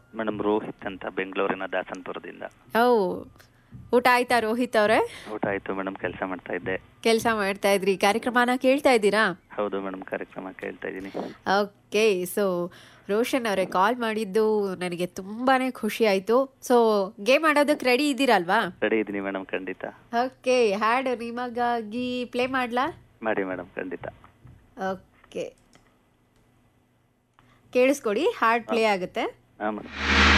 madam Rohit ಅಂತ ಬೆಂಗಳೂರಿನ ದಾಸನ್ಪುರದಿಂದ ಓ ಊಟ ಆಯ್ತಾ ರೋಹಿತ್ ಅವರೇ ಊಟ ಆಯ್ತು ಮೇಡಮ್ ಕೆಲಸ ಮಾಡ್ತಾ ಇದ್ದೆ ಕೆಲಸ ಮಾಡ್ತಾ ಇದ್ರಿ ಕಾರ್ಯಕ್ರಮನ ಕೇಳ್ತಾ ಇದ್ದೀರಾ ಹೌದು ಮೇಡಮ್ ಕಾರ್ಯಕ್ರಮ ಕೇಳ್ತಾ ಇದ್ದೀನಿ ಓಕೆ ಸೊ ರೋಷನ್ ಅವರೇ ಕಾಲ್ ಮಾಡಿದ್ದು ನನಗೆ ತುಂಬಾನೇ ಖುಷಿ ಆಯ್ತು ಸೊ ಗೇಮ್ ಆಡೋದಕ್ಕೆ ರೆಡಿ ಇದ್ದೀರಲ್ವಾ ರೆಡಿ ಇದ್ದೀನಿ ಮೇಡಮ್ ಖಂಡಿತ ಓಕೆ ಹಾಡು ನಿಮಗಾಗಿ ಪ್ಲೇ ಮಾಡ್ಲಾ ಮಾಡಿ ಮೇಡಮ್ ಖಂಡಿತ ಓಕೆ ಕೇಳಿಸ್ಕೊಡಿ ಹಾಡ್ ಪ್ಲೇ ಆಗುತ್ತೆ ಹಾಂ ಮೇಡಮ್